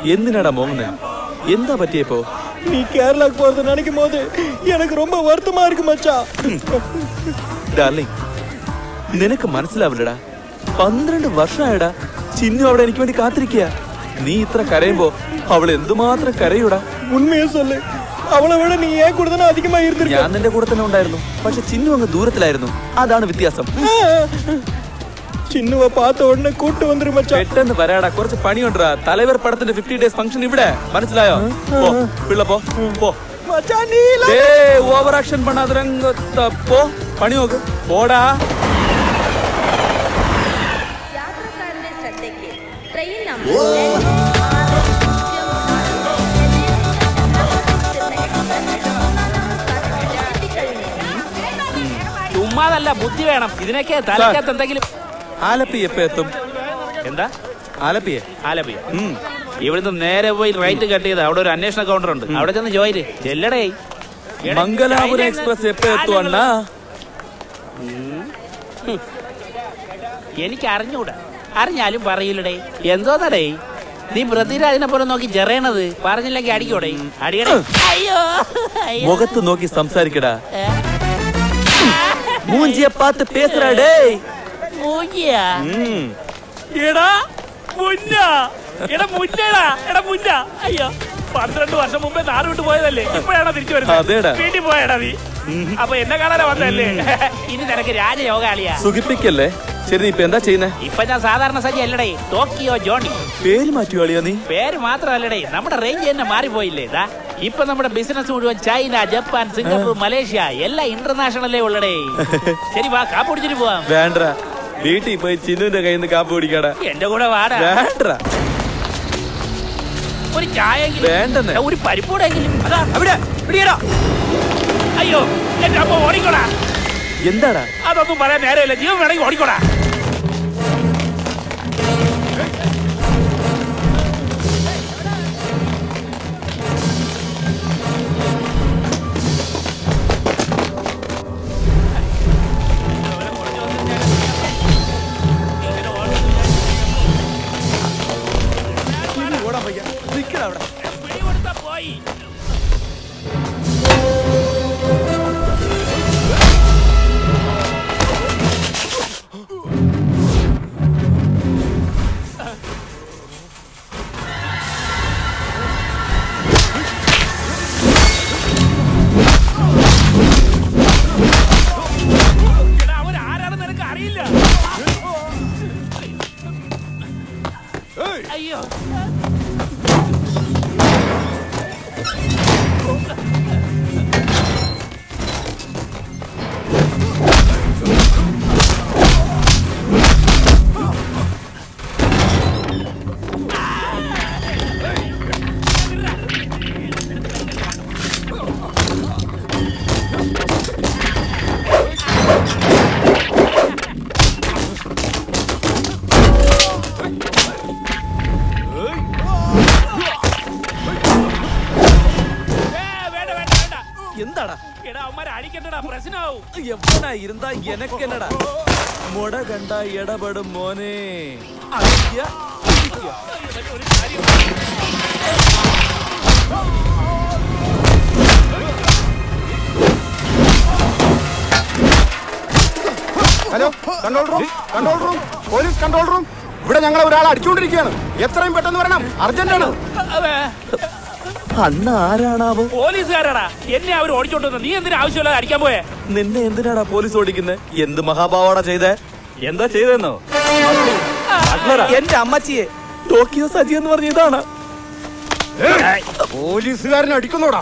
എന്തിനാടാ മോങ്ങുന്നേ എന്താ പറ്റിയപ്പോ நீ கேரளாக்கு போறது நினைக்கும் போது எனக்கு ரொம்ப வருத்தமா இருக்கு மச்சான் ഡാർലിംഗ് നിനക്ക് മനസ്സിലാവില്ലടാ പന്ത്രണ്ട് വർഷമായടാ ചിന്നു അവിടെ എനിക്ക് വേണ്ടി കാത്തിരിക്കുക നീ ഇത്ര കരയുമ്പോ അവൾ എന്തുമാത്രം കരയൂടാ உண்மையை சொல்லு அவளை விட நீ ஏன் கூட தானே அதிகமா இருந்திருக்க ഞാൻ നിന്റെ കൂടെ തന്നെ ഉണ്ടായിരുന്നു പക്ഷെ ചിന്നു അങ്ങ് ദൂരത്തിലായിരുന്നു അതാണ് വ്യത്യാസം சின்னுவை பார்த்த உடனே கூட்டு வந்துரு மச்சான் പെട്ടെന്ന് വരാടാ കുറച്ച് പണിയുണ്ടാ തലവർ പടത്തിന്റെ ഫിഫ്റ്റി ഡേയ്സ് ഫംഗ്ഷൻ ഇവിടെ മനസ്സിലായോ പോ പിള്ള പോ പോ மச்சான் நீ இல்ல ഓവർ ആക്ഷൻ പണാതിരംഗത്ത പോ പണി നോക്ക് പോടാ യാത്രക്കാരന്റെ ശ്രദ്ധയ്ക്ക് ട്രെയിൻ നമ്പർ ചുമ്മാതല്ല ബുദ്ധി വേണം ഇതിനൊക്കെ തലക്കകത്ത് എന്തെങ്കിലും ആലപ്പി എപ്പോ എത്തും എന്താ ആലപ്പിയെ ആലപ്പിയ ഇവിടുന്ന് നേരെ പോയി റൈറ്റ് കട്ട് ചെയ്ത് അവിടെ ഒരു അന്വേഷണ കൗണ്ടർ ഉണ്ട് അവിടെ ചെന്ന് ജോയില് ചെല്ലടേ മംഗലാപുരം എക്സ്പ്രസ് എപ്പോ എത്തും അണ്ണാ എനിക്ക് അറിഞ്ഞൂടാ അറിഞ്ഞാലും പറയില്ലടേ എന്തോന്നടേ നീ പൃഥ്വിരാജിനെ പോലെ നോക്കി ചെറിയണത് പറഞ്ഞില്ലെങ്കിൽ അടിക്കോടേ അടിയടേ അയ്യോ അയ്യോ. മുഖത്ത് നോക്കി സംസാരിക്കടാ ഏ? മൂഞ്ചിയെ പാത്ത് പേசுறாடே മൂയ്യാ. എടാ മുന്ന എടാ മുന്നടാ എടാ മുന്ന അയ്യോ പന്ത്രണ്ട് വർഷം മുമ്പേ നാട് വിട്ട് പോയതല്ലേ ഇപ്പോഴാണോ തിരിച്ചു അതേടാ. വരുന്നത് വീട്ടിൽ പോയടാ നീ അപ്പൊ എന്നെ കാണാനാ വന്നല്ലേ ഇനി നിനക്ക് രാജയോഗാളിയാ സുഖിപ്പിക്കല്ലേ ശരി നീ ഇപ്പൊ എന്താ ചെയ്യുന്നേ ഇപ്പൊ ഞാൻ സാധാരണ സജ്ജ അല്ലടേ ടോക്കിയോ ജോണി പേര് മാറ്റുവാളിയാ നീ പേര് മാത്രമല്ലടേ നമ്മുടെ റേഞ്ച് തന്നെ മാറിപ്പോയില്ലേ ഇതാ ഇപ്പൊ നമ്മുടെ ബിസിനസ് മുഴുവൻ ചൈന ജപ്പാൻ സിംഗപ്പൂർ മലേഷ്യ എല്ലാം ഇന്റർനാഷണലേ ഉള്ളടേ ശരി വാ കാപ്പ് കുടിച്ചിട്ട് പോവാം വേണ്ട വീട്ടിൽ പോയി ചിന്നുവിന്റെ കയ്യിൽ നിന്ന് കാപ്പ് കുടിക്കാടാ എന്റെ കൂടെ വാടാ വേണ്ട ഒരു ചായ വേണ്ടെന്ന്. ഒരു പരിപ്പൂടെങ്കിലും അതാ അവിടെ ഇവിടെയാടാ. അയ്യോ എന്റെ അമ്മ ഓടിക്കോടാ എന്താടാ അതൊന്നും പറയാൻ നേരമില്ല ജീവൻ വേണമെങ്കിൽ ഓടിക്കോടാ പിടികൊടുത്താ പോയി എടാ, അവൻ ആരാണെന്ന് നിനക്ക് അറിയില്ല അയ്യോ ഏ, വേണ്ട വേണ്ട വേണ്ട എന്താടാ എടാ അവന്മാരെ അടിക്കണ്ടടാ പ്രശ്നമാവും എവനാ ഇരുന്നാ എനക്കെന്നടാ മുട കണ്ട ഇടപെടും മോനെ അടിക്ക, അടിക്ക. ഒരു കാര്യം hello control room control room police control room ഇവിടെ ഞങ്ങളെ ഒരാൾ അടിച്ചുകൊണ്ടിരിക്കുകയാണ് എത്രയും പെട്ടെന്ന് വരണം അർജന്റ് ആണ് അതെ അണ്ണ ആരാണാവോ പോലീസുകാരാടാ എന്നെ അവർ ഓടിച്ചോണ്ട് വന്നത്. നീ എന്തിനാ ആവശ്യമില്ലാതെ അടിക്കാൻ പോയേ നിന്നെ എന്തിനാടാ പോലീസ് ഓടിക്കുന്നത് എന്ത് മഹാഭാവാടാ ചെയ്തേ എന്താ ചെയ്തെന്നോ എന്റെ അമ്മച്ചിയെ ടോക്കിയോ സജി എന്ന് പറഞ്ഞ ഇതാണ് പോലീസുകാരനെ അടിക്കുന്നോടാ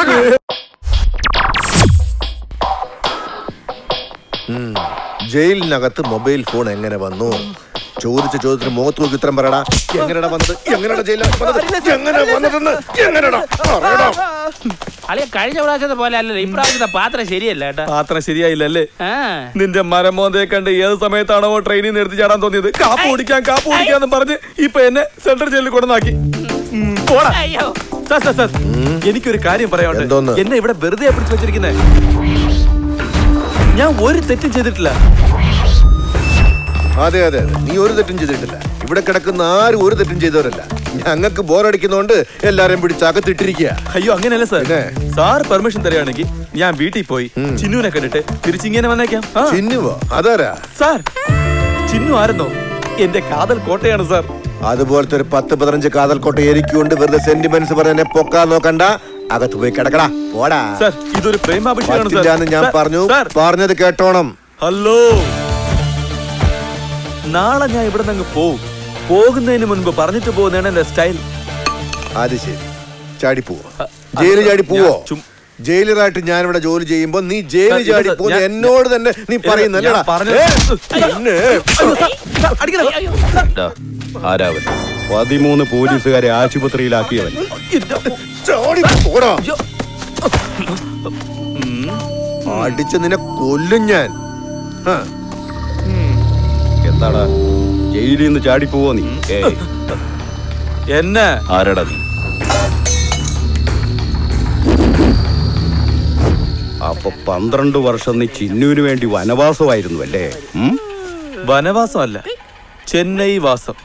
ജയിലിനകത്ത് മൊബൈൽ ഫോൺ എങ്ങനെ വന്നു ചോദിച്ച ചോദ്യത്തിന് മുഖത്ത് നോക്കി ഉത്തരം പറയടാ എങ്ങനെയാ വന്നത് എങ്ങനെയാ ജയിലിനകത്ത് വന്നത് എങ്ങനെ വന്നതെന്ന് എങ്ങനെയാ പറയടാ അളിയ കഴിഞ്ഞ പ്രാവശ്യത്തെ പോലെ അല്ലല്ലോ ഇപ്രാവശ്യത്തെ പാത്രം ശരിയല്ല കേട്ടാ പാത്രം ശരിയായില്ലല്ലേ ആ. നിന്റെ മരമോന്തയെ കണ്ട് ഏത് സമയത്താണോ ട്രെയിനിൽ നിന്ന് എടുത്ത് ചാടാൻ തോന്നിയത് കാപ്പ് ഓടിക്കാൻ കാപ്പ് ഓടിക്കാന്ന് പറഞ്ഞ് ഇപ്പൊ എന്നെ സെൻട്രൽ ജയിലിൽ കൊണ്ടുവന്നാക്കി ഉം, പോടാ. അയ്യോ സാർ, സാർ, സാർ, എനിക്കൊരു കാര്യം പറയാനുണ്ട് എന്തോന്ന്? എന്നെ ഇവിടെ വെറുതെ പിടിച്ചു വെച്ചിരിക്കുന്നേ ഞാൻ ഒരു തെറ്റും ചെയ്തിട്ടില്ല അതെ അതെ അതെ നീ ഒരു തെറ്റും ചെയ്തിട്ടില്ല ഇവിടെ കിടക്കുന്ന ആരും ഒരു തെറ്റും ചെയ്തവരല്ല ഞങ്ങൾക്ക് ബോറടിക്കുന്നോണ്ട് എല്ലാരെയും പിടിച്ച് അകത്തിട്ടിരിക്കുക അയ്യോ അങ്ങനെയല്ല സാർ പിന്നെ? സാർ പെർമിഷൻ തരികയാണെങ്കിൽ ഞാൻ വീട്ടിൽ പോയി ചിന്നുവിനെ കണ്ടിട്ട് തിരിച്ചിങ്ങനെ വന്നേക്കാം ആ, ചിന്നുവോ അതാരാ സാർ ചിന്നു ആയിരുന്നോ എന്റെ കാതൽ കോട്ടയാണ് സാർ അതുപോലത്തെ ഒരു പത്ത് പതിനഞ്ച് കാതൽക്കോട്ട എരിക്കൊണ്ട് വെറുതെ സെന്റിമെന്റ്സ് പറഞ്ഞ പൊക്കാൻ നോക്കണ്ട അകത്ത് പോയി കിടക്കടാ പോടാ സാർ ഇതൊരു പ്രേമാഭിഷേകമാണ് സാർ പറ്റില്ലാന്ന് ഞാൻ സാർ, പറഞ്ഞു സാർ പറഞ്ഞത് കേട്ടോണം ഹലോ നാളെ ഞാൻ ഇവിടെ നിന്ന് പോവും പോകുന്നതിന് മുൻപ് പറഞ്ഞിട്ട് പോകുന്നതാണ് എന്റെ സ്റ്റൈൽ അത് ശരി ചാടി പോവോ ജയിലിൽ ചാടി പോവോ ഞാൻ ചും- ജയിലറായിട്ട് ഞാൻ ഇവിടെ ജോലി ചെയ്യുമ്പോ നീ ജയിലിൽ സാർ, ചാടി ഇത് പോകുന്ന ഞാൻ- എന്നോട് തന്നെ നീ പറയുന്നല്ലടാ ഞാൻ പറഞ്ഞത്- ആരാവൻ പതിമൂന്ന് പോലീസുകാരെ ആശുപത്രിയിലാക്കിയവൻ ചാടി പോടാ അടിച്ച് നിന്നെ കൊല്ലും ഞാൻ ആ, എന്താടാ ജയിലിൽ നിന്ന് ചാടിപ്പോവോ നീ എന്നെ ആരടാ നീ അപ്പൊ പന്ത്രണ്ട് വർഷം നീ ചിന്നുവിന് വേണ്ടി വനവാസമായിരുന്നു അല്ലേ ഉം? വനവാസമല്ല ചെന്നൈ വാസം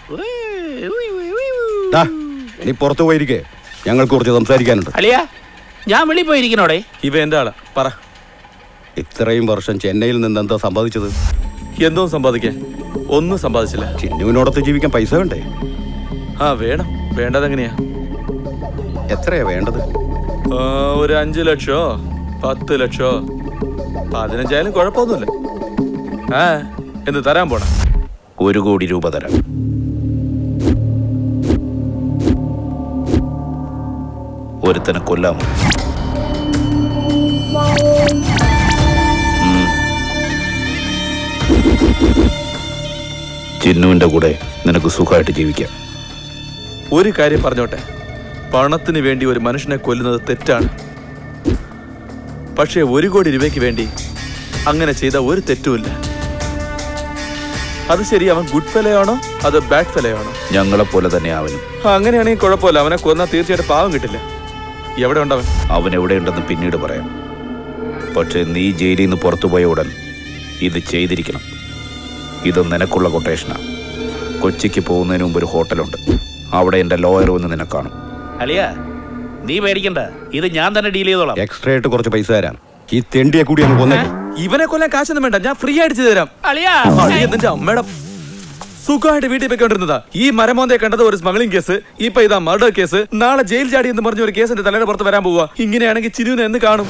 ദാ, നീ പുറത്തു പോയിരിക്കേ ഞങ്ങൾക്ക് കുറച്ച് സംസാരിക്കാനുണ്ട് അളിയ ഞാൻ വെളിയിൽ പോയിരിക്കണോടെ ഇവ എന്റെ ആളാ പറ ഇത്രയും വർഷം ചെന്നൈയിൽ നിന്ന് എന്താ സമ്പാദിച്ചത് എന്തോ സമ്പാദിക്കാൻ ഒന്നും സമ്പാദിച്ചില്ല ചിന്നുവിനോടൊത്ത് ജീവിക്കാൻ പൈസ വേണ്ടേ ആ വേണം വേണ്ടതെങ്ങനെയാ എത്രയാ വേണ്ടത് ആ, ഒരു അഞ്ചു ലക്ഷോ പത്ത് ലക്ഷോ പതിനഞ്ചായാലും കുഴപ്പമൊന്നുമില്ല ആ എന്ത് തരാൻ പോണ ഒരു കോടി രൂപ തരാം ഒരുത്തനെ കൊല്ലാമോ ഉം. ചിന്നുവിന്റെ കൂടെ നിനക്ക് സുഖമായിട്ട് ജീവിക്കാം ഒരു കാര്യം പറഞ്ഞോട്ടെ പണത്തിന് വേണ്ടി ഒരു മനുഷ്യനെ കൊല്ലുന്നത് തെറ്റാണ് പക്ഷേ ഒരു കോടി രൂപയ്ക്ക് വേണ്ടി അങ്ങനെ ചെയ്ത ഒരു തെറ്റുമില്ല അത് ശരി അവൻ ഗുഡ് ഫെലോ ആണോ അത് ബാഡ് ഫെലോ ആണോ ഞങ്ങളെ പോലെ തന്നെ അവനും ആ, അങ്ങനെയാണെങ്കിൽ കുഴപ്പമില്ല അവനെ കൊന്നാൽ തീർച്ചയായിട്ടും പാവം കിട്ടില്ല എവിടെ ഉണ്ടവൻ അവൻ എവിടെയുണ്ടെന്ന് പിന്നീട് പറയാം പക്ഷേ നീ ജയിലിൽ നിന്ന് പുറത്തുപോയ ഉടൻ ഇത് ചെയ്തിരിക്കണം ഇത് നിനക്കുള്ള കൊട്ടേഷനാണ് കൊച്ചിക്ക് പോകുന്നതിന് മുമ്പ് ഒരു ഹോട്ടലുണ്ട് അവിടെ എൻ്റെ ലോയർ വന്ന് നിന്നെ കാണും അളിയ നീ പേടിക്കണ്ട ഇത് ഞാൻ തന്നെ ഡീൽ ചെയ്തോളാം എക്സ്ട്രാ ആയിട്ട് കുറച്ച് പൈസ തരാം ഈ തെണ്ടിയെ കൂടി അങ്ങ് കൊന്നേ ഇവനെ കൊല്ലാൻ കാശൊന്നും വേണ്ട ഞാൻ ഫ്രീ ആയിട്ട് ചെയ്തു തരാം അളിയ അളിയ നിന്റെ അമ്മയുടെ സുഖമായിട്ട് വീട്ടിൽ പോയിക്കൊണ്ടിരുന്നതാ ഈ മരമോന്തെ കണ്ടത് ഒരു സ്മഗ്ലിംഗ് കേസ് ഇപ്പൊ ഇതാ മർഡർ കേസ് നാളെ ജയിൽ ചാടി എന്ന് പറഞ്ഞ ഒരു കേസ് എന്റെ തലയുടെ പുറത്ത് വരാൻ പോവുക ഇങ്ങനെയാണെങ്കിൽ ചിരുവിനെ എന്ന് കാണും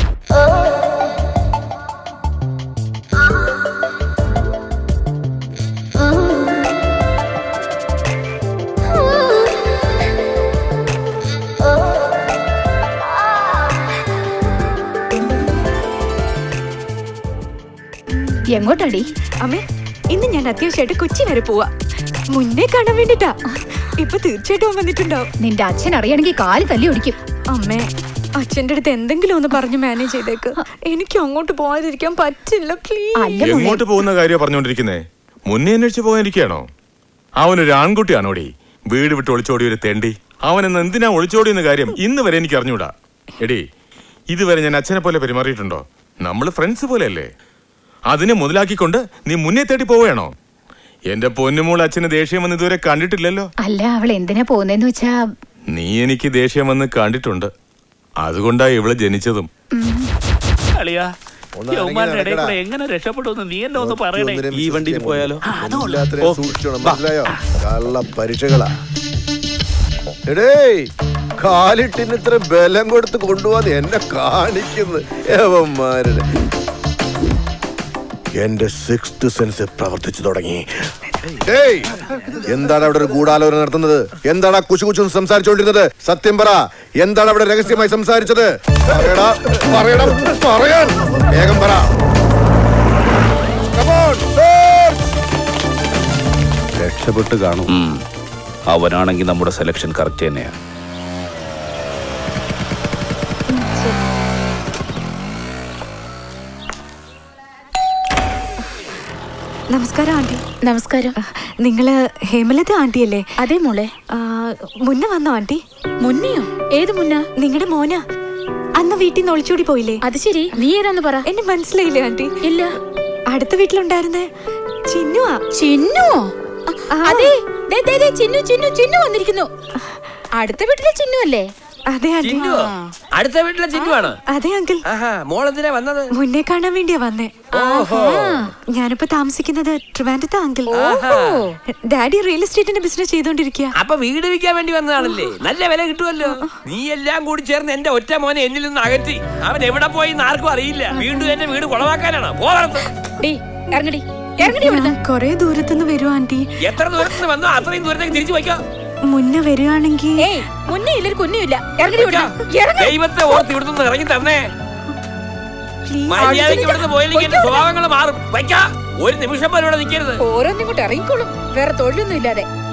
എങ്ങോട്ടാടി അമ്മേ ഇന്ന് ഞാൻ അത്യാവശ്യമായിട്ട് കൊച്ചി വരെ പോവാ മുന്നേ കാണാൻ വേണ്ടിട്ടാ ഇപ്പൊ തീർച്ചയായിട്ടും അവൻ വന്നിട്ടുണ്ടാവും നിന്റെ അച്ഛൻ അറിയണമെങ്കിൽ കാല് തല്ലി ഒടിക്കും അമ്മേ അച്ഛന്റെ അടുത്ത് എന്തെങ്കിലും ഒന്ന് പറഞ്ഞ് മാനേജ് ചെയ്തേക്ക് എനിക്ക് അങ്ങോട്ട് പോകാതിരിക്കാൻ പറ്റില്ല പ്ലീസ് അല്ല മോളെ എങ്ങോട്ട് പോകുന്ന കാര്യം പറഞ്ഞുകൊണ്ടിരിക്കുന്നേ മുന്നേ അന്വേഷിച്ച് പോകാനിരിക്കുകയാണോ അവനൊരു ആൺകുട്ടിയാണോടി വീട് വിട്ട് ഒളിച്ചോടി ഒരു തെണ്ടി അവൻ എന്ന് എന്തിനാ ഒളിച്ചോടിയെന്ന കാര്യം ഇന്ന് വരെ എനിക്ക് അറിഞ്ഞൂടാ എടി ഇതുവരെ ഞാൻ അച്ഛനെ പോലെ പെരുമാറിയിട്ടുണ്ടോ നമ്മൾ ഫ്രണ്ട്സ് പോലെയല്ലേ അതിനെ മുതലാക്കിക്കൊണ്ട് നീ മുന്നേ തേടി പോവുകയാണോ എന്റെ പൊന്നുമോൾ അച്ഛന് ദേഷ്യം വന്ന് ഇതുവരെ കണ്ടിട്ടില്ലല്ലോ അല്ല അവൾ എന്തിനാ പോകുന്നതെന്ന് വെച്ചാ നീ എനിക്ക് ദേഷ്യം വന്ന് കണ്ടിട്ടുണ്ട് അതുകൊണ്ടാ ഇവള് ജനിച്ചതും അളിയ ഒന്ന് യൗമാരുടെ അനങ്ങി ഇടയിൽ കൂടെ നടക്കടാ. എങ്ങനെ രക്ഷപ്പെടുമെന്ന് നീ എന്നെ ഒന്ന് പറയണേ ഒന്നിനെ ഈ വണ്ടിയിൽ വിശ്വസിക്കാൻ പോയാലോ? പോകുന്നു. എല്ലാത്തിനെയും ഓ, സൂക്ഷിച്ചോണം, വാ. മനസ്സിലായോ കള്ള പരീക്ഷകളാ എടേ കാലിട്ടിന് ഇത്ര ബലം കൊടുത്ത് കൊണ്ടുപോകാതെ എന്നെ കാണിക്കുന്നു ഏവന്മാരുടെ എന്റെ സിക്സ്ത് സെൻസ് പ്രവർത്തിച്ചു തുടങ്ങി ഏയ് എന്താണ് അവിടെ ഒരു ഗൂഢാലോചന നടത്തുന്നത് എന്താണ് ആ കുശു കുശു സംസാരിച്ചുകൊണ്ടിരുന്നത് സത്യം പറ എന്താണ് അവിടെ രഹസ്യമായി സംസാരിച്ചത് പറയടാ പറയടാ പറയാൻ വേഗം പറ Come on, search! രക്ഷപ്പെട്ട് കാണും ഉം. അവനാണെങ്കിൽ നമ്മുടെ സെലക്ഷൻ കറക്റ്റ് തന്നെയാണ് നമസ്കാരം ആന്റി നമസ്കാരം നിങ്ങള് ഹേമലത ആന്റിയല്ലേ അതെ മോളെ ആ, മുന്നേ വന്നോ ആന്റി മുന്നെയോ ഏത് മുന്ന നിങ്ങളുടെ മോന അന്ന് വീട്ടിൽ നിന്ന് ഒളിച്ചോടി പോയില്ലേ അത് ശരി നീ ഏതാന്ന് പറ എന്നെ മനസ്സിലായില്ലേ ആന്റി ഇല്ല അടുത്ത വീട്ടിലുണ്ടായിരുന്നേ ചിന്നുവാ ചിന്നുവോ അതെ ദേ, ദേ, ദേ, ചിന്നു ചിന്നു ചിന്നു വന്നിരിക്കുന്നു അടുത്ത വീട്ടിലെ ചിന്നു അല്ലേ അതെ അതെ ചിന്നുവോ? അടുത്ത വീട്ടിലെ ചിന്നുവാണ് അതെ അങ്കിൾ ആഹാ മോളെന്തിനാ വന്നത് മുന്നേ കാണാൻ വേണ്ടിയാ വന്നേ ഓഹോ ഞാനിപ്പോ താമസിക്കുന്നത് ട്രിവാൻഡ്രത്താ അങ്കിൾ ആഹാ. ഡാഡി റിയൽ എസ്റ്റേറ്റിന്റെ ബിസിനസ് ചെയ്തോണ്ടിരിക്കുക അപ്പൊ വീട് വിൽക്കാൻ വേണ്ടി വന്നതാണല്ലേ നല്ല വില കിട്ടുമല്ലോ നീ എല്ലാം കൂടി ചേർന്ന് എന്റെ ഒറ്റ മോനെ എന്നിൽ നിന്ന് അകറ്റി അവൻ എവിടെ പോയി എന്ന് ആർക്കും അറിയില്ല വീണ്ടും എന്റെ വീട് കുളവാക്കാനാണ് പോകണത് ഡീ ഇറങ്ങടി ഇറങ്ങടി ഇവിടുന്ന് കൊറേ ദൂരത്തുനിന്ന് വരുവാ ആന്റി എത്ര ദൂരത്തിന് വന്നോ അത്രയും ദൂരത്തേക്ക് തിരിച്ചു വയ്ക്കാം മുന്നേ വരുവാണെങ്കിൽ ഏയ് മുന്നേ ഇല്ലൊരു കുഞ്ഞുമില്ല ഇറങ്ങടി ഇവിടുന്ന് ഇറങ്ങ ദൈവത്തെ ഓർത്ത് ഇവിടുന്ന് ഇറങ്ങി തന്നേ പ്ലീസ് മര്യാദയ്ക്ക് ഇവിടുന്ന് പോയില്ലെങ്കിൽ എന്റെ സ്വഭാവങ്ങൾ മാറും വയ്ക്കാ ഒരു നിമിഷം പോലും ഇവിടെ നിൽക്കരുത് ഓരോന്നിങ്ങോട്ട് ഇറങ്ങിക്കോളും വേറെ തൊഴിലൊന്നും ഇല്ലാതെ